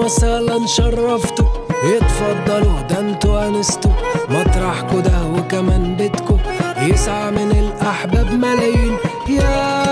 وسهلا شرفتوا اتفضلوا ده انتوا انستوا مطرحكوا ده وكمان بيتكوا يسعى من الاحباب ملايين يا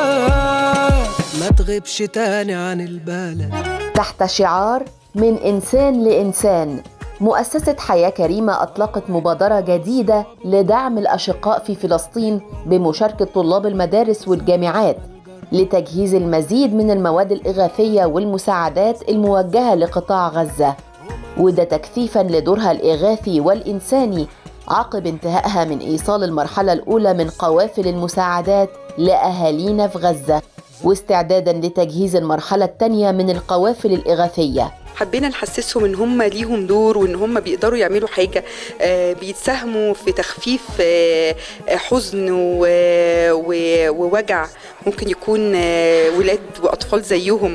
ما تغيبش تاني عن البلد تحت شعار من إنسان لإنسان مؤسسة حياة كريمة أطلقت مبادرة جديدة لدعم الأشقاء في فلسطين بمشاركة طلاب المدارس والجامعات لتجهيز المزيد من المواد الإغاثية والمساعدات الموجهة لقطاع غزة وده تكثيفا لدورها الإغاثي والإنساني عقب انتهائها من إيصال المرحلة الأولى من قوافل المساعدات لأهالينا في غزة واستعدادا لتجهيز المرحلة الثانية من القوافل الإغاثية حبينا نحسسهم ان هم ليهم دور وان هم بيقدروا يعملوا حاجه آه، بيتساهموا في تخفيف آه، آه، حزن و- و- ووجع ممكن يكون آه، ولاد واطفال زيهم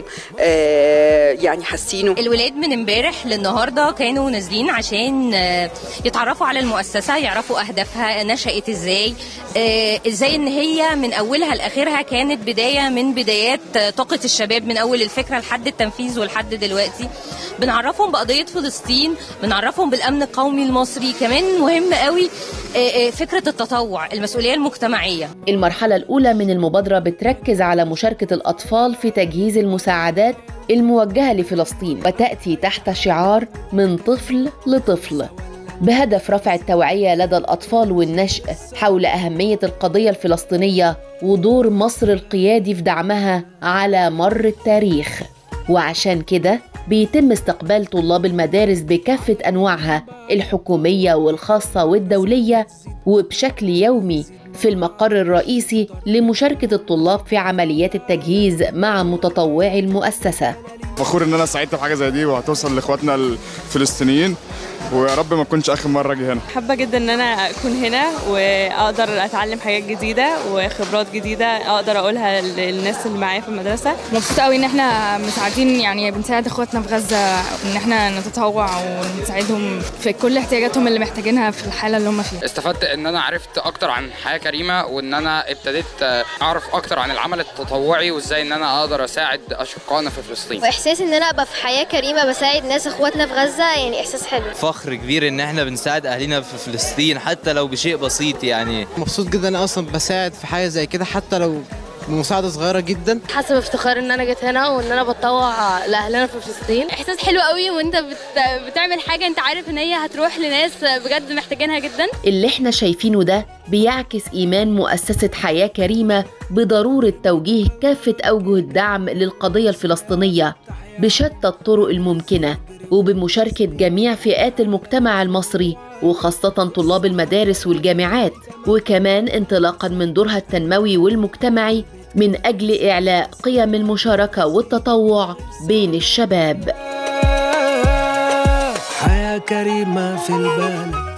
آه، يعني حاسينه الولاد من امبارح للنهارده كانوا نازلين عشان آه، يتعرفوا على المؤسسه يعرفوا اهدافها نشأت ازاي آه، ازاي ان هي من اولها لاخرها كانت بدايه من بدايات آه، طاقه الشباب من اول الفكره لحد التنفيذ ولحد دلوقتي بنعرفهم بقضيه فلسطين بنعرفهم بالامن القومي المصري كمان مهم قوي آه، آه، فكره التطوع المسؤوليه المجتمعيه المرحلة الأولى من المبادرة بتركز على مشاركة الأطفال في تجهيز المساعدات الموجهة لفلسطين وتأتي تحت شعار من طفل لطفل بهدف رفع التوعية لدى الأطفال والنشء حول أهمية القضية الفلسطينية ودور مصر القيادي في دعمها على مر التاريخ وعشان كده بيتم استقبال طلاب المدارس بكافة أنواعها الحكومية والخاصة والدولية وبشكل يومي في المقر الرئيسي لمشاركة الطلاب في عمليات التجهيز مع متطوعي المؤسسة فخور ان انا سعيت بحاجه زي دي وهتوصل لاخواتنا الفلسطينيين ويا رب ما تكونش اخر مره اجي هنا حابة جدا ان انا اكون هنا واقدر اتعلم حاجات جديدة وخبرات جديدة اقدر اقولها للناس اللي معايا في المدرسة مبسوطة قوي ان احنا مساعدين يعني بنساعد اخواتنا في غزة ان احنا نتطوع ونساعدهم في كل احتياجاتهم اللي محتاجينها في الحالة اللي هم فيها استفدت ان انا عرفت اكتر عن حياه كريمه وان انا ابتديت اعرف اكتر عن العمل التطوعي وازاي ان انا اقدر اساعد اشقائنا في فلسطين واحساس ان انا ابقى في حياه كريمه بساعد ناس اخواتنا في غزه يعني احساس حلو فخر كبير ان احنا بنساعد اهالينا في فلسطين حتى لو بشيء بسيط يعني مبسوط جدا انا اصلا بساعد في حاجه زي كده حتى لو بمساعده صغيره جدا حاسه بافتخار ان انا جيت هنا وان انا بتطوع لاهلنا في فلسطين احساس حلو قوي وانت بت... بتعمل حاجه انت عارف ان هي هتروح لناس بجد محتاجينها جدا اللي احنا شايفينه ده بيعكس إيمان مؤسسة حياة كريمة بضرورة توجيه كافة أوجه الدعم للقضية الفلسطينية بشتى الطرق الممكنة وبمشاركة جميع فئات المجتمع المصري وخاصة طلاب المدارس والجامعات وكمان انطلاقا من دورها التنموي والمجتمعي من أجل إعلاء قيم المشاركة والتطوع بين الشباب حياة كريمة في البلد